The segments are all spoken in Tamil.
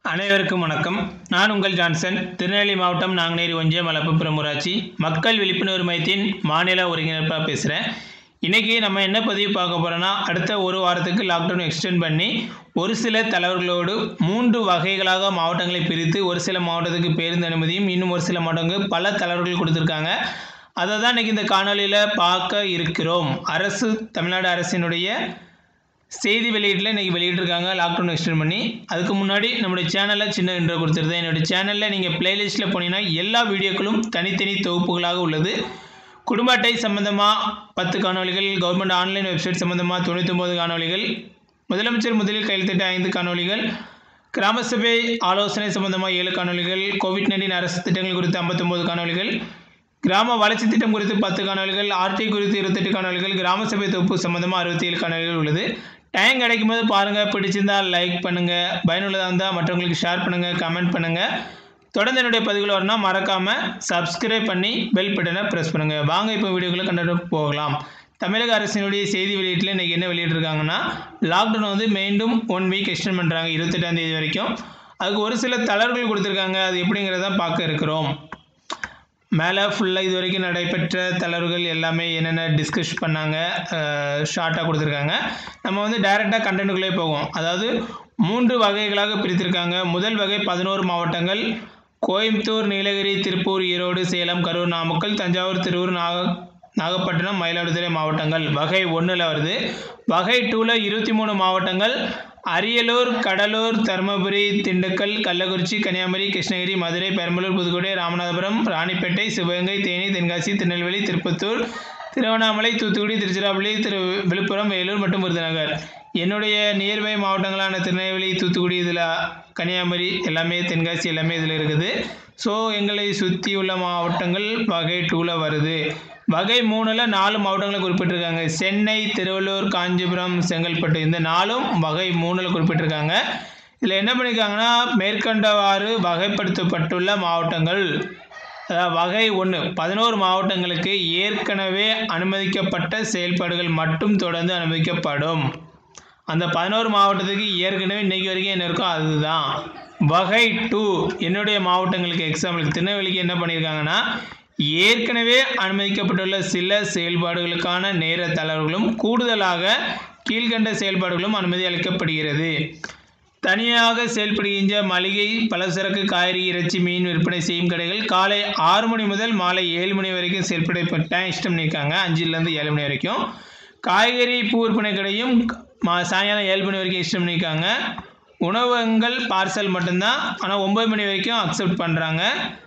அனைவருக்கும் வணக்கம் நான் உங்கள் ஜான்சன் திருநெல்வேலி மாவட்டம் நாங்குநேரி ஒன்றியம் மலப்புப்புறம் ஊராட்சி மக்கள் விழிப்புணர்வு மையத்தின் மாநில ஒருங்கிணைப்பாக பேசுகிறேன் இன்றைக்கி நம்ம என்ன பதிவு பார்க்க போகிறோன்னா அடுத்த ஒரு வாரத்துக்கு லாக்டவுன் எக்ஸ்டெண்ட் பண்ணி ஒரு சில தலைவர்களோடு மூன்று வகைகளாக மாவட்டங்களை பிரித்து ஒரு சில மாவட்டத்துக்கு பேருந்து அனுமதியும் இன்னும் ஒரு சில மாவட்டங்களுக்கு பல தலைவர்கள் கொடுத்துருக்காங்க அதை தான் இன்றைக்கி இந்த காணொலியில் பார்க்க இருக்கிறோம் அரசு தமிழ்நாடு அரசினுடைய செய்தி வெளியீட்டில் இன்றைக்கி வெளியிட்டிருக்காங்க லாக்டவுன் எக்ஸ்டெண்ட் பண்ணி அதுக்கு முன்னாடி நம்மளுடைய சேனலில் சின்ன இன்ட்ரோ கொடுத்துருந்தேன் என்னுடைய சேனலில் நீங்கள் பிளேலிஸ்ட்டில் போனீங்கன்னா எல்லா வீடியோக்களும் தனித்தனி தொகுப்புகளாக உள்ளது குடும்ப அட்டை சம்மந்தமாக பத்து காணொளிகள் கவர்மெண்ட் ஆன்லைன் வெப்சைட் சம்மந்தமாக தொண்ணூத்தொம்பது காணொளிகள் முதலமைச்சர் முதலில் கையெழுத்திட்ட ஐந்து காணொளிகள் கிராம சபை ஆலோசனை சம்பந்தமாக ஏழு காணொளிகள் கோவிட் நைன்டீன் அரசு திட்டங்கள் குறித்து ஐம்பத்தொம்போது காணொளிகள் கிராம வளர்ச்சி திட்டம் குறித்து பத்து காணொளிகள் ஆர்டி குறித்து இருபத்தெட்டு காணொளிகள் கிராம சபை தொகுப்பு சம்பந்தமாக அறுபத்தி ஏழு காணொளிகள் உள்ளது டைம் கிடைக்கும் போது பாருங்கள் பிடிச்சிருந்தா லைக் பண்ணுங்கள் பயனுள்ளதாக இருந்தால் மற்றவங்களுக்கு ஷேர் பண்ணுங்கள் கமெண்ட் பண்ணுங்கள் தொடர்ந்து என்னுடைய பதிவுகள் வரணும் மறக்காமல் சப்ஸ்கிரைப் பண்ணி பெல் பட்டனை ப்ரெஸ் பண்ணுங்கள் வாங்க இப்போ வீடியோக்குள்ளே கண்டு போகலாம் தமிழக அரசினுடைய செய்தி வெளியீட்டில் இன்றைக்கி என்ன வெளியிட்டிருக்காங்கன்னா லாக்டவுன் வந்து மீண்டும் ஒன் வீக் எக்ஸ்டெண்ட் பண்ணுறாங்க இருபத்தெட்டாம் தேதி வரைக்கும் அதுக்கு ஒரு சில தளர்வுகள் கொடுத்துருக்காங்க அது எப்படிங்கிறத பார்க்க இருக்கிறோம் மேலே ஃபுல்லாக இது வரைக்கும் நடைபெற்ற தளர்வுகள் எல்லாமே என்னென்ன டிஸ்கஸ் பண்ணாங்க ஷார்ட்டாக கொடுத்துருக்காங்க நம்ம வந்து டைரெக்டாக கண்டென்ட்டுக்குள்ளே போவோம் அதாவது மூன்று வகைகளாக பிரித்திருக்காங்க முதல் வகை பதினோரு மாவட்டங்கள் கோயம்புத்தூர் நீலகிரி திருப்பூர் ஈரோடு சேலம் கரூர் நாமக்கல் தஞ்சாவூர் திருவூர் நாக நாகப்பட்டினம் மயிலாடுதுறை மாவட்டங்கள் வகை ஒன்றில் வருது வகை டூவில் இருபத்தி மூணு மாவட்டங்கள் அரியலூர் கடலூர் தருமபுரி திண்டுக்கல் கள்ளக்குறிச்சி கன்னியாகுமரி கிருஷ்ணகிரி மதுரை பெரம்பலூர் புதுக்கோட்டை ராமநாதபுரம் ராணிப்பேட்டை சிவகங்கை தேனி தென்காசி திருநெல்வேலி திருப்பத்தூர் திருவண்ணாமலை தூத்துக்குடி திருச்சிராப்பள்ளி திரு விழுப்புரம் வேலூர் மற்றும் விருதுநகர் என்னுடைய நியர்பை மாவட்டங்களான திருநெல்வேலி தூத்துக்குடி இதில் கன்னியாகுமரி எல்லாமே தென்காசி எல்லாமே இதில் இருக்குது ஸோ எங்களை சுற்றி உள்ள மாவட்டங்கள் வகை டூவில் வருது வகை மூணில் நாலு மாவட்டங்களை குறிப்பிட்டிருக்காங்க சென்னை திருவள்ளூர் காஞ்சிபுரம் செங்கல்பட்டு இந்த நாலும் வகை மூணில் குறிப்பிட்டிருக்காங்க இதில் என்ன பண்ணியிருக்காங்கன்னா மேற்கண்டவாறு வகைப்படுத்தப்பட்டுள்ள மாவட்டங்கள் அதாவது வகை ஒன்று பதினோரு மாவட்டங்களுக்கு ஏற்கனவே அனுமதிக்கப்பட்ட செயல்பாடுகள் மட்டும் தொடர்ந்து அனுமதிக்கப்படும் அந்த பதினோரு மாவட்டத்துக்கு ஏற்கனவே இன்றைக்கி வரைக்கும் என்ன இருக்கோ அதுதான் வகை டூ என்னுடைய மாவட்டங்களுக்கு எக்ஸாம்பிளுக்கு திருநெல்வேலிக்கு என்ன பண்ணியிருக்காங்கன்னா ஏற்கனவே அனுமதிக்கப்பட்டுள்ள சில செயல்பாடுகளுக்கான நேர தளர்வுகளும் கூடுதலாக கீழ்கண்ட செயல்பாடுகளும் அனுமதி அளிக்கப்படுகிறது தனியாக செயல்படுகின்ற மளிகை பலசரக்கு காய்கறி இறைச்சி மீன் விற்பனை செய்யும் கடைகள் காலை ஆறு மணி முதல் மாலை ஏழு மணி வரைக்கும் செயல்பட டைம் இஷ்டம் பண்ணியிருக்காங்க அஞ்சுலேருந்து ஏழு மணி வரைக்கும் காய்கறி பூ விற்பனை கடையும் மா சாயங்காலம் ஏழு மணி வரைக்கும் இஷ்டம் பண்ணியிருக்காங்க உணவகங்கள் பார்சல் மட்டும்தான் ஆனால் ஒம்பது மணி வரைக்கும் அக்செப்ட் பண்ணுறாங்க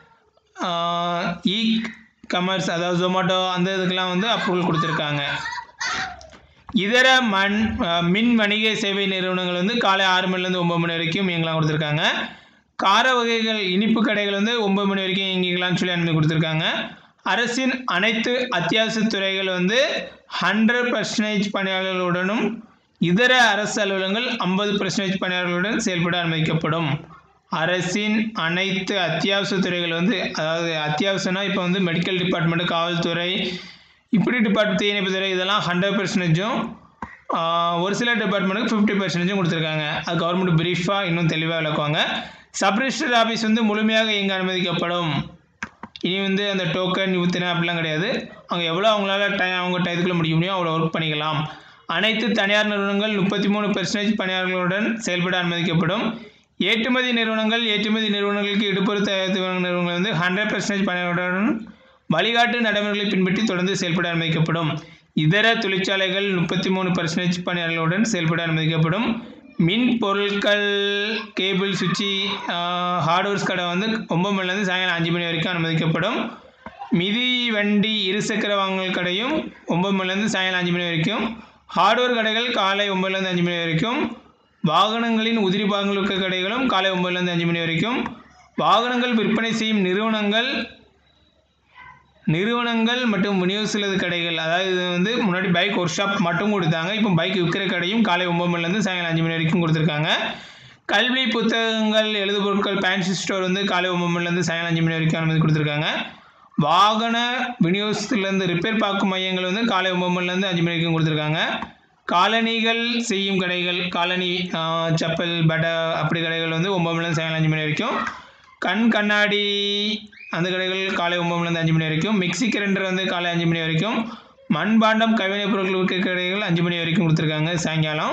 இ கமர்ஸ் அதாவது ஜொமேட்டோ அந்த இதுக்கெல்லாம் வந்து அப்ரூவல் கொடுத்துருக்காங்க இதர மண் மின் வணிக சேவை நிறுவனங்கள் வந்து காலை ஆறு மணிலேருந்து ஒம்பது மணி வரைக்கும் இயங்கலாம் கொடுத்துருக்காங்க கார வகைகள் இனிப்பு கடைகள் வந்து ஒம்பது மணி வரைக்கும் இயங்கிக்கலாம்னு சொல்லி அனுமதி கொடுத்துருக்காங்க அரசின் அனைத்து அத்தியாவசிய துறைகள் வந்து ஹண்ட்ரட் பர்சன்டேஜ் பணியாளர்களுடனும் இதர அரசு அலுவலகங்கள் ஐம்பது பர்சன்டேஜ் பணியாளர்களுடன் செயல்பட அனுமதிக்கப்படும் அரசின் அனைத்து அத்தியாவசிய துறைகள் வந்து அதாவது அத்தியாவசியம்னா இப்போ வந்து மெடிக்கல் டிபார்ட்மெண்ட்டு காவல்துறை இப்படி டிபார்ட்மெண்ட் தீயணைப்புத்துறை இதெல்லாம் ஹண்ட்ரட் பர்சன்டேஜும் ஒரு சில டிபார்ட்மெண்ட்டுக்கு ஃபிஃப்டி பர்சன்டேஜும் கொடுத்துருக்காங்க அது கவர்மெண்ட் ப்ரீஃபாக இன்னும் தெளிவாக விளக்குவாங்க சப் ரிஜிஸ்டர் ஆஃபீஸ் வந்து முழுமையாக இங்கே அனுமதிக்கப்படும் இனி வந்து அந்த டோக்கன் யூத்தினா அப்படிலாம் கிடையாது அவங்க எவ்வளோ அவங்களால டை அவங்க டயத்துக்குள்ளே முடிக்க முடியும் அவ்வளோ ஒர்க் பண்ணிக்கலாம் அனைத்து தனியார் நிறுவனங்கள் முப்பத்தி மூணு பெர்சன்டேஜ் பணியாளர்களுடன் செயல்பட அனுமதிக்கப்படும் ஏற்றுமதி நிறுவனங்கள் ஏற்றுமதி நிறுவனங்களுக்கு இடுப்பொரு தயாரிப்பு நிறுவனங்கள் வந்து ஹண்ட்ரட் பர்சன்டேஜ் பணியாளர்களுடன் வழிகாட்டு நடைமுறைகளை பின்பற்றி தொடர்ந்து செயல்பட அனுமதிக்கப்படும் இதர தொழிற்சாலைகள் முப்பத்தி மூணு பர்சன்டேஜ் பணியாளர்களுடன் செயல்பட அனுமதிக்கப்படும் மின் பொருட்கள் கேபிள் சுவிட்சு ஹார்ட்வேர்ஸ் கடை வந்து ஒம்பது மணிலேருந்து சாயங்காலம் அஞ்சு மணி வரைக்கும் அனுமதிக்கப்படும் மிதி வண்டி இருசக்கர வாங்கல் கடையும் ஒம்பது மணிலேருந்து சாயங்காலம் அஞ்சு மணி வரைக்கும் ஹார்ட்வேர் கடைகள் காலை ஒம்பதுலேருந்து அஞ்சு மணி வரைக்கும் வாகனங்களின் உதிரி பாகங்களுக்கு கடைகளும் காலை ஒம்பதுலேருந்து அஞ்சு மணி வரைக்கும் வாகனங்கள் விற்பனை செய்யும் நிறுவனங்கள் நிறுவனங்கள் மற்றும் விநியோகிச்சது கடைகள் அதாவது இது வந்து முன்னாடி பைக் ஒர்க் ஷாப் மட்டும் கொடுத்தாங்க இப்போ பைக் விற்கிற கடையும் காலை ஒம்பது மணிலேருந்து சாயங்காலம் அஞ்சு மணி வரைக்கும் கொடுத்துருக்காங்க கல்வி புத்தகங்கள் எழுது பொருட்கள் ஃபேன்சி ஸ்டோர் வந்து காலை ஒம்பது மணிலேருந்து சாயங்காலம் அஞ்சு மணி வரைக்கும் அனுமதி கொடுத்துருக்காங்க வாகன விநியோகத்துலேருந்து ரிப்பேர் பார்க்கும் மையங்கள் வந்து காலை ஒம்பது மணிலேருந்து அஞ்சு மணி வரைக்கும் கொடுத்துருக்காங்க காலணிகள் செய்யும் கடைகள் காலணி ஆஹ், செப்பல் பட்டை அப்படி கடைகள் வந்து ஒம்பது மணிலேருந்து சாயங்காலம் அஞ்சு மணி வரைக்கும் கண் கண்ணாடி அந்த கடைகள் காலை ஒம்பது மணிலேருந்து அஞ்சு மணி வரைக்கும் மிக்ஸி கிரைண்டர் வந்து காலை அஞ்சு மணி வரைக்கும் மண்பாண்டம் கைவினைப் பொருட்கள் விற்க கடைகள் அஞ்சு மணி வரைக்கும் கொடுத்துருக்காங்க சாயங்காலம்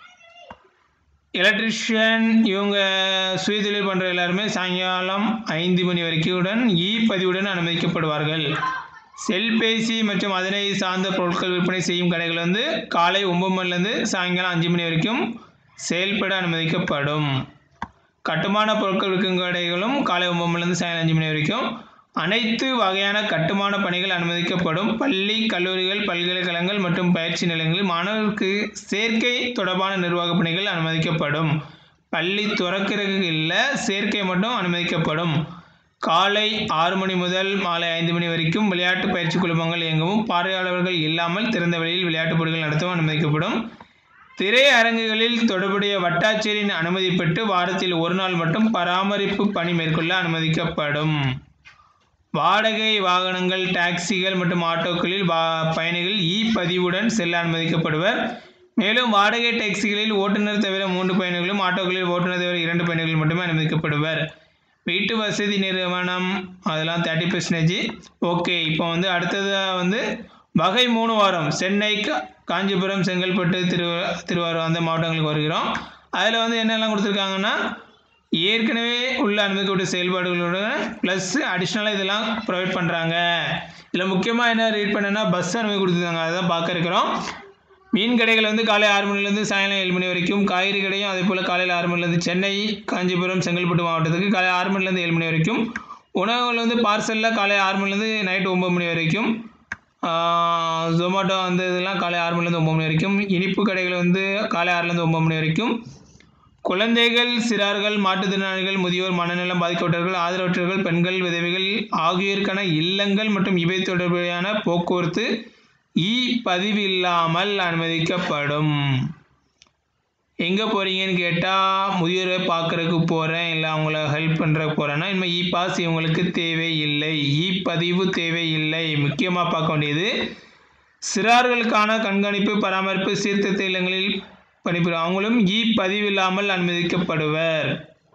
எலக்ட்ரிஷியன் இவங்க சுயதொழில் பண்ணுற எல்லாருமே சாயங்காலம் ஐந்து மணி வரைக்கும் இ பதிவுடன் அனுமதிக்கப்படுவார்கள் செல்பேசி மற்றும் அதனை சார்ந்த பொருட்கள் விற்பனை செய்யும் கடைகள் வந்து காலை ஒம்பது மணிலேருந்து சாயங்காலம் அஞ்சு மணி வரைக்கும் செயல்பட அனுமதிக்கப்படும் கட்டுமான பொருட்கள் விற்கும் கடைகளும் காலை ஒம்பது மணிலேருந்து சாயங்காலம் அஞ்சு மணி வரைக்கும் அனைத்து வகையான கட்டுமான பணிகள் அனுமதிக்கப்படும் பள்ளி கல்லூரிகள் பல்கலைக்கழகங்கள் மற்றும் பயிற்சி நிலையங்களில் மாணவர்களுக்கு சேர்க்கை தொடர்பான நிர்வாக பணிகள் அனுமதிக்கப்படும் பள்ளி துறக்கிறது இல்லை சேர்க்கை மட்டும் அனுமதிக்கப்படும் காலை ஆறு மணி முதல் மாலை ஐந்து மணி வரைக்கும் விளையாட்டு பயிற்சி குழுமங்கள் இயங்கவும் பார்வையாளர்கள் இல்லாமல் திறந்த வெளியில் விளையாட்டுப் போட்டிகள் நடத்தவும் அனுமதிக்கப்படும் திரையரங்குகளில் தொடர்புடைய வட்டாட்சியரின் அனுமதி பெற்று வாரத்தில் ஒரு நாள் மட்டும் பராமரிப்பு பணி மேற்கொள்ள அனுமதிக்கப்படும் வாடகை வாகனங்கள் டாக்ஸிகள் மற்றும் ஆட்டோக்களில் வா பயணிகள் இ பதிவுடன் செல்ல அனுமதிக்கப்படுவர் மேலும் வாடகை டாக்ஸிகளில் ஓட்டுநர் தவிர மூன்று பயணிகளும் ஆட்டோக்களில் ஓட்டுநர் தவிர இரண்டு பயணிகள் மட்டுமே அனுமதிக்கப்படுவர் வீட்டு வசதி நிறுவனம் அதெல்லாம் தேர்ட்டி பர்சன்டேஜ் ஓகே இப்போ வந்து அடுத்ததாக வந்து வகை மூணு வாரம் சென்னை கா- காஞ்சிபுரம் செங்கல்பட்டு திரு திருவாரூர் அந்த மாவட்டங்களுக்கு வருகிறோம் அதில் வந்து என்னெல்லாம் கொடுத்துருக்காங்கன்னா ஏற்கனவே உள்ள அனுமதிக்கப்பட்ட செயல்பாடுகளோட ப்ளஸ் அடிஷ்னலாக இதெல்லாம் ப்ரொவைட் பண்ணுறாங்க இதில் முக்கியமாக என்ன ரீட் பண்ணேன்னா பஸ் அனுமதி கொடுத்துருக்காங்க அதை தான் பார்க்க இருக்கிறோம் மீன் கடைகள் வந்து காலை ஆறு மணிலேருந்து சாயங்காலம் ஏழு மணி வரைக்கும் காய்கறி கடையும் அதே போல் காலையில் ஆறு மணிலேருந்து சென்னை காஞ்சிபுரம் செங்கல்பட்டு மாவட்டத்துக்கு காலை ஆறு மணிலேருந்து ஏழு மணி வரைக்கும் உணவுகள் வந்து பார்சலில் காலை ஆறு மணிலேருந்து நைட்டு ஒம்பது மணி வரைக்கும் ஜொமேட்டோ அந்த இதெல்லாம் காலை ஆறு மணிலேருந்து ஒம்பது மணி வரைக்கும் இனிப்பு கடைகள் வந்து காலை ஆறுலேருந்து ஒம்பது மணி வரைக்கும் குழந்தைகள் சிறார்கள் மாற்றுத்திறனாளிகள் முதியோர் மனநலம் பாதிக்கப்பட்டவர்கள் ஆதரவற்றவர்கள் பெண்கள் விதவைகள் ஆகியோருக்கான இல்லங்கள் மற்றும் இவை தொடர்புடையான போக்குவரத்து இ பதிவு இல்லாமல் அனுமதிக்கப்படும் எங்கே போகிறீங்கன்னு கேட்டால் முதியோரை பார்க்குறதுக்கு போகிறேன் இல்லை அவங்கள ஹெல்ப் பண்ணுறதுக்கு போகிறேன்னா இனிமேல் இ பாஸ் இவங்களுக்கு தேவையில்லை இ பதிவு தேவையில்லை முக்கியமாக பார்க்க வேண்டியது சிறார்களுக்கான கண்காணிப்பு பராமரிப்பு சீர்திருத்த இல்லங்களில் பணிபுரியும் அவங்களும் இ பதிவு இல்லாமல் அனுமதிக்கப்படுவர்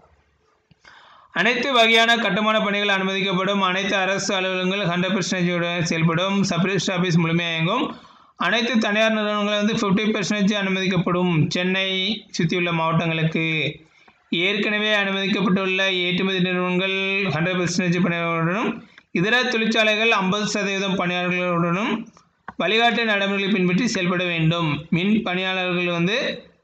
அனைத்து வகையான கட்டுமான பணிகள் அனுமதிக்கப்படும் அனைத்து அரசு அலுவலகங்கள் ஹண்ட்ரட் பர்சன்டேஜுடன் செயல்படும் சப்ரிஸ்ட் ஆஃபீஸ் முழுமையாக இயங்கும் அனைத்து தனியார் நிறுவனங்கள் வந்து ஃபிஃப்டி பர்சன்டேஜ் அனுமதிக்கப்படும் சென்னை சுற்றியுள்ள மாவட்டங்களுக்கு ஏற்கனவே அனுமதிக்கப்பட்டுள்ள ஏற்றுமதி நிறுவனங்கள் ஹண்ட்ரட் பர்சன்டேஜ் பணியாளர்களுடனும் இதர தொழிற்சாலைகள் ஐம்பது சதவீதம் பணியாளர்களுடனும் வழிகாட்டு நடைமுறைகளை பின்பற்றி செயல்பட வேண்டும் மின் பணியாளர்கள் வந்து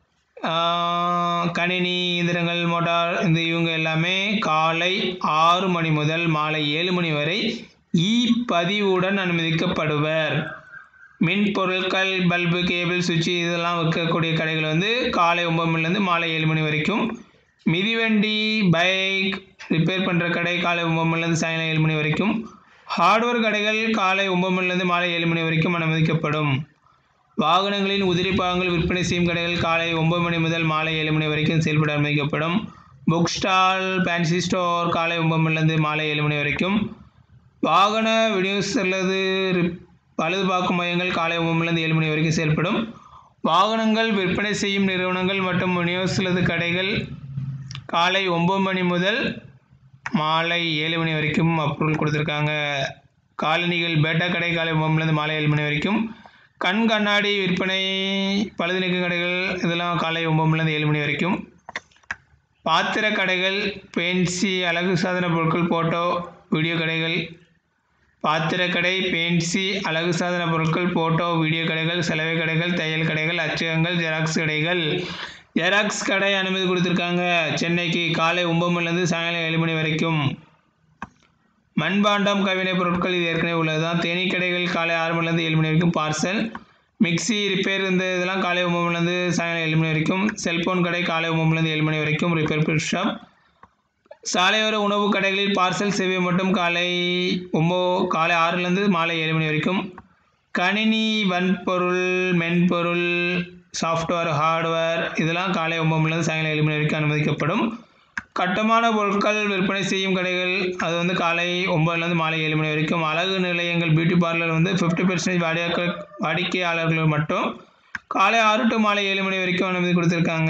ஆஹ், கணினி இயந்திரங்கள் மோட்டார் இந்த இவங்க எல்லாமே காலை ஆறு மணி முதல் மாலை ஏழு மணி வரை இ பதிவுடன் அனுமதிக்கப்படுவர் மின் பொருட்கள் பல்பு கேபிள் சுவிட்ச் இதெல்லாம் விற்கக்கூடிய கடைகள் வந்து காலை ஒம்பது மணிலேருந்து மாலை ஏழு மணி வரைக்கும் மிதிவண்டி பைக் ரிப்பேர் பண்ணுற கடை காலை ஒம்பது மணிலேருந்து சாயங்காலம் ஏழு மணி வரைக்கும் ஹார்ட்வேர் கடைகள் காலை ஒம்பது மணிலேருந்து மாலை ஏழு மணி வரைக்கும் அனுமதிக்கப்படும் வாகனங்களின் உதிரி பாகங்கள் விற்பனை செய்யும் கடைகள் காலை ஒம்பது மணி முதல் மாலை ஏழு மணி வரைக்கும் செயல்பட அனுமதிக்கப்படும் புக் ஸ்டால் ஃபேன்சி ஸ்டோர் காலை ஒம்பது மணிலேருந்து மாலை ஏழு மணி வரைக்கும் வாகன விநியோக அல்லது ரிப்- பழுது பார்க்கும் மையங்கள் காலை ஒம்பது மணிலேருந்து ஏழு மணி வரைக்கும் செயல்படும் வாகனங்கள் விற்பனை செய்யும் நிறுவனங்கள் மற்றும் விநியோக அல்லது கடைகள் காலை ஒம்பது மணி முதல் மாலை ஏழு மணி வரைக்கும் அப்ரூவல் கொடுத்துருக்காங்க காலனிகள் பேட்டா கடை காலை ஒம்பது மணிலேருந்து மாலை ஏழு மணி வரைக்கும் கண் கண்ணாடி விற்பனை பழுது நீக்கும் கடைகள் இதெல்லாம் காலை ஒம்பது மணிலேருந்து ஏழு மணி வரைக்கும் பாத்திர கடைகள் பென்சி அழகு சாதன பொருட்கள் போட்டோ வீடியோ கடைகள் பாத்திரக்கடை பென்சி அழகு சாதன பொருட்கள் போட்டோ வீடியோ கடைகள் சலவை கடைகள் தையல் கடைகள் அச்சகங்கள் ஜெராக்ஸ் கடைகள் ஜெராக்ஸ் கடை அனுமதி கொடுத்துருக்காங்க சென்னைக்கு காலை ஒம்பது மணிலேருந்து சாயங்காலம் ஏழு மணி வரைக்கும் மண்பாண்டம் கைவினைப் பொருட்கள் இது ஏற்கனவே உள்ளது தான் தேனீ கடைகள் காலை ஆறு மணிலேருந்து ஏழு மணி வரைக்கும் பார்சல் மிக்ஸி ரிப்பேர் இந்த இதெல்லாம் காலை ஒம்பது மணிலேருந்து சாயங்காலம் ஏழு மணி வரைக்கும் செல்போன் கடை காலை ஒம்பது மணிலேருந்து ஏழு மணி வரைக்கும் ரிப்பேர் ஷாப் சாலையோர உணவு கடைகளில் பார்சல் சேவை மட்டும் காலை ஒம்போ காலை ஆறுலேருந்து மாலை ஏழு மணி வரைக்கும் கணினி வன்பொருள் மென்பொருள் சாஃப்ட்வேர் ஹார்ட்வேர் இதெல்லாம் காலை ஒம்பது மணிலேருந்து சாயங்காலம் ஏழு மணி வரைக்கும் அனுமதிக்கப்படும் கட்டுமான பொருட்கள் விற்பனை செய்யும் கடைகள் அது வந்து காலை ஒம்பதுலேருந்து மாலை ஏழு மணி வரைக்கும் அழகு நிலையங்கள் பியூட்டி பார்லர் வந்து ஃபிஃப்டி பர்சன்டேஜ் வாடிக்கையாளர் வாடிக்கையாளர்கள் மட்டும் காலை ஆறு டு மாலை ஏழு மணி வரைக்கும் அனுமதி கொடுத்துருக்காங்க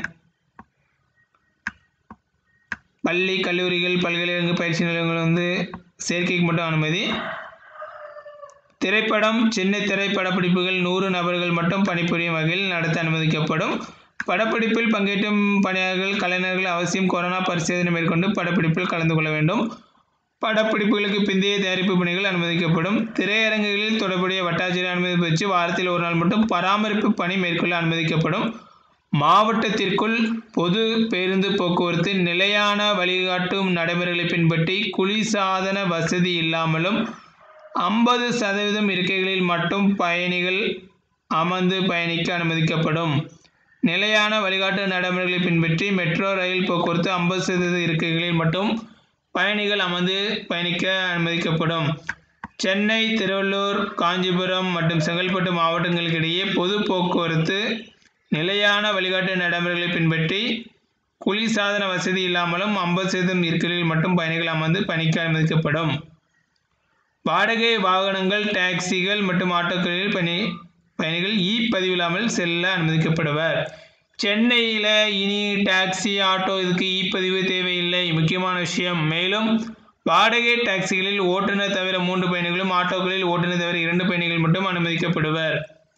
பள்ளி கல்லூரிகள் பல்கலைக்கழக பயிற்சி நிலையங்கள் வந்து சேர்க்கைக்கு மட்டும் அனுமதி திரைப்படம் சின்ன திரைப்பட பிடிப்புகள் நூறு நபர்கள் மட்டும் பணிபுரியும் வகையில் நடத்த அனுமதிக்கப்படும் படப்பிடிப்பில் பங்கேற்றும் பணியாளர்கள் கலைஞர்கள் அவசியம் கொரோனா பரிசோதனை மேற்கொண்டு படப்பிடிப்பில் கலந்து கொள்ள வேண்டும் படப்பிடிப்புகளுக்கு பிந்தைய தயாரிப்பு பணிகள் அனுமதிக்கப்படும் திரையரங்குகளில் தொடர்புடைய வட்டாட்சியர் அனுமதி பெற்று வாரத்தில் ஒரு நாள் மட்டும் பராமரிப்பு பணி மேற்கொள்ள அனுமதிக்கப்படும் மாவட்டத்திற்குள் பொது பேருந்து போக்குவரத்து நிலையான வழிகாட்டும் நடைமுறைகளை பின்பற்றி குளிர்சாதன வசதி இல்லாமலும் ஐம்பது சதவீதம் இருக்கைகளில் மட்டும் பயணிகள் அமர்ந்து பயணிக்க அனுமதிக்கப்படும் நிலையான வழிகாட்டு நடைமுறைகளை பின்பற்றி மெட்ரோ ரயில் போக்குவரத்து ஐம்பது சதவீத இருக்கைகளில் மட்டும் பயணிகள் அமர்ந்து பயணிக்க அனுமதிக்கப்படும் சென்னை திருவள்ளூர் காஞ்சிபுரம் மற்றும் செங்கல்பட்டு மாவட்டங்களுக்கிடையே பொது போக்குவரத்து நிலையான வழிகாட்டு நடைமுறைகளை பின்பற்றி குளிர்சாதன வசதி இல்லாமலும் ஐம்பது சதவீதம் இருக்கைகளில் மட்டும் பயணிகள் அமர்ந்து பயணிக்க அனுமதிக்கப்படும் வாடகை வாகனங்கள் டாக்ஸிகள் மற்றும் ஆட்டோக்களில் பணி பயணிகள் இ பதிவில்லாமல் செல்ல அனுமதிக்கப்படுவர் சென்னையில் இனி டாக்ஸி ஆட்டோ இதுக்கு இ பதிவு தேவையில்லை முக்கியமான விஷயம் மேலும் வாடகை டாக்ஸிகளில் ஓட்டுநர் தவிர மூன்று பயணிகளும் ஆட்டோக்களில் ஓட்டுநர் தவிர இரண்டு பயணிகள் மட்டும் அனுமதிக்கப்படுவர்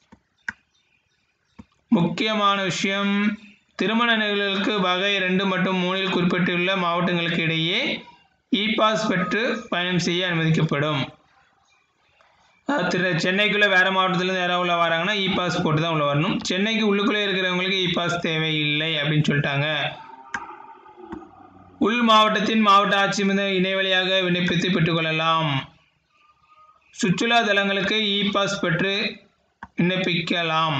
முக்கியமான விஷயம் திருமண நிகழ்வுகளுக்கு வகை ரெண்டு மற்றும் மூணில் குறிப்பிட்டுள்ள மாவட்டங்களுக்கு இடையே இ பாஸ் பெற்று பயணம் செய்ய அனுமதிக்கப்படும் அஹ் திரு சென்னைக்குள்ளே வேறு மாவட்டத்துலேருந்து யாராவது உள்ள வராங்கன்னா இ பாஸ் போட்டு தான் உள்ள வரணும் சென்னைக்கு உள்ளுக்குள்ளே இருக்கிறவங்களுக்கு இ பாஸ் தேவையில்லை அப்படின்னு சொல்லிட்டாங்க உள் மாவட்டத்தின் மாவட்ட ஆட்சி மீது இணை வழியாக விண்ணப்பித்து பெற்றுக்கொள்ளலாம் சுற்றுலா தலங்களுக்கு இ பாஸ் பெற்று விண்ணப்பிக்கலாம்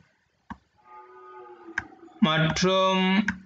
மற்றும்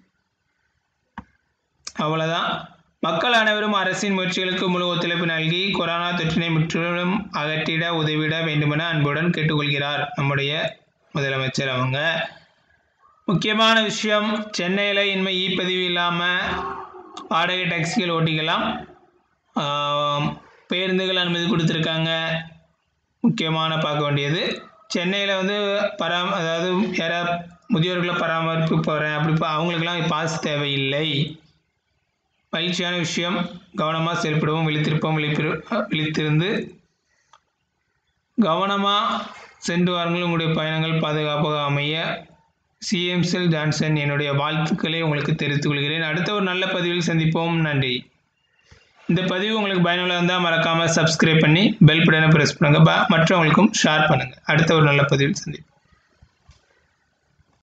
அவ்வளோதான் மக்கள் அனைவரும் அரசின் முயற்சிகளுக்கு முழு ஒத்துழைப்பு நல்கி கொரோனா தொற்றினை முற்றிலும் அகற்றிட உதவிட வேண்டுமென அன்புடன் கேட்டுக்கொள்கிறார் நம்முடைய முதலமைச்சர் அவங்க முக்கியமான விஷயம் சென்னையில் இனிமே இ பதிவு இல்லாமல் வாடகை டாக்ஸிகள் ஓட்டிக்கலாம் ஆம், பேருந்துகள் அனுமதி கொடுத்துருக்காங்க முக்கியமான பார்க்க வேண்டியது சென்னையில் வந்து பரா அதாவது யாரா முதியோர்களை பராமரிப்பு போகிறேன் அப்படி பா- அவங்களுக்கெல்லாம் பாஸ் தேவையில்லை மகிழ்ச்சியான விஷயம் கவனமாக செயல்படுவோம் விழித்திருப்போம் விழிப்பிரு விழித்திருந்து கவனமாக சென்று வாருங்கள் உங்களுடைய பயணங்கள் பாதுகாப்பாக அமைய சிஎம்செல் ஜான்சன் என்னுடைய வாழ்த்துக்களை உங்களுக்கு தெரிவித்துக் கொள்கிறேன் அடுத்த ஒரு நல்ல பதிவில் சந்திப்போம் நன்றி இந்த பதிவு உங்களுக்கு பயனுள்ள இருந்தால் மறக்காமல் சப்ஸ்கிரைப் பண்ணி பெல் பட்டனை ப்ரெஸ் பண்ணுங்கள் ப- மற்றவங்களுக்கும் ஷேர் பண்ணுங்கள் அடுத்த ஒரு நல்ல பதிவில் சந்திப்போம்